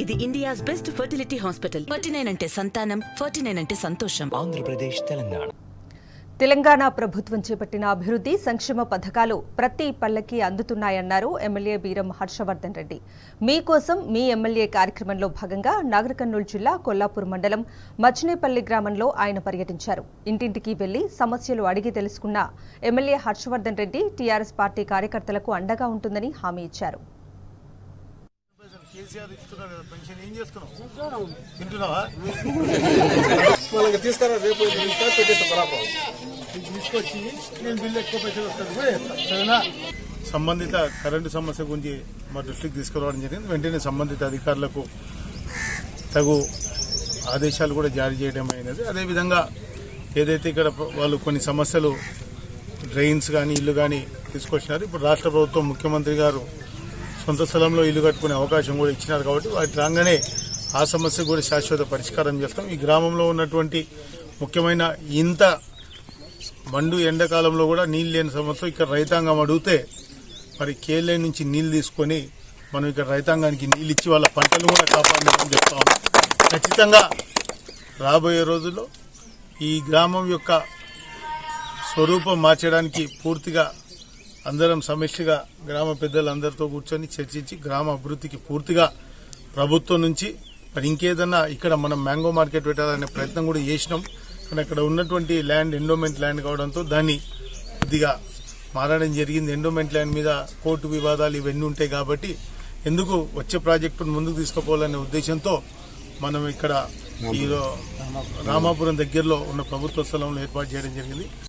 ఇది India's best fertility hospital forty nine అంటే సంతానం ఫార్టీ నైన్ అంటే సంతోషం ఆంధ్రప్రదేశ్ తెలంగాణ తెలంగాణ ప్రభుత్వం చేపట్టిన అభివృద్ధి సంక్షేమ పథకాలు ప్రతి పల్లకి అందుతున్నాయన్నారు ఎమ్మెల్యే బీరం హర్షవర్ధన్ రెడ్డి మీకోసం మీ ఎమ్మెల్యే కార్యక్రమంలో భాగంగా నాగర్ కర్నూలు జిల్లా కొల్లాపూర్ మండలం మచినేపల్లి గ్రామంలో ఆయన పర్యటించారు ఇంటింటికి వెళ్లి సమస్యలు అడిగి తెలుసుకున్న MLA Harshavardhan Reddy TRS party కార్యకర్తలకు అండగా ఉంటుందని హామీ ఇచ్చారు కేసీఆర్ ఇస్తున్నారు కదా పెన్షన్ ఏం చేస్తున్నావు తింటున్నావా వాళ్ళకి తీసుకురా రేపు తీసుకురా పెట్టేస్తా బరాబర్ ఇది తీసుకొచ్చి నేను బిల్లు ఎక్కువ పైసలు వస్తుంది కూడా వేస్తా. సరేనా సంబంధిత కరెంటు సమస్య గురించి మా దృష్టికి తీసుకురావడం జరిగింది వెంటనే సంబంధిత అధికారులకు తగు ఆదేశాలు కూడా జారీ చేయడం అయినది అదేవిధంగా ఏదైతే ఇక్కడ వాళ్ళు కొన్ని సమస్యలు డ్రైన్స్ కానీ ఇల్లు కానీ తీసుకొచ్చినారు ఇప్పుడు రాష్ట్ర ప్రభుత్వం ముఖ్యమంత్రి గారు సొంత స్థలంలో ఇల్లు కట్టుకునే అవకాశం కూడా ఇచ్చినారు కాబట్టి వాటి రాగానే ఆ సమస్య కూడా శాశ్వత పరిష్కారం చేస్తాం ఈ గ్రామంలో ఉన్నటువంటి ముఖ్యమైన ఇంత మండు ఎండాకాలంలో కూడా నీళ్ళు లేని సమస్య ఇక్కడ రైతాంగం అడిగితే మరి కేఎల్ఏ నుంచి నీళ్లు తీసుకొని మనం ఇక్కడ రైతాంగానికి నీళ్ళు ఇచ్చి వాళ్ళ పంటలు కూడా కాపాడమని చెప్తా ఉన్నాం ఖచ్చితంగా రాబోయే రోజుల్లో ఈ గ్రామం యొక్క స్వరూపం మార్చడానికి పూర్తిగా అందరం సమిష్టిగా గ్రామ పెద్దలందరితో కూర్చొని చర్చించి గ్రామ అభివృద్ధికి పూర్తిగా ప్రభుత్వం నుంచి మరి ఇంకేదన్నా ఇక్కడ మనం మ్యాంగో మార్కెట్ పెట్టాలనే ప్రయత్నం కూడా చేసినాం కానీ అక్కడ ఉన్నటువంటి ల్యాండ్ ఎండోమెంట్ ల్యాండ్ కావడంతో దాన్ని కొద్దిగా మారడం జరిగింది ఎండోమెంట్ ల్యాండ్ మీద కోర్టు వివాదాలు ఇవన్నీ ఉంటాయి కాబట్టి ఎందుకు వచ్చే ప్రాజెక్టును ముందుకు తీసుకుపోవాలనే ఉద్దేశంతో మనం ఇక్కడ ఈ రామాపురం దగ్గరలో ఉన్న ప్రభుత్వ స్థలంలో ఏర్పాటు చేయడం జరిగింది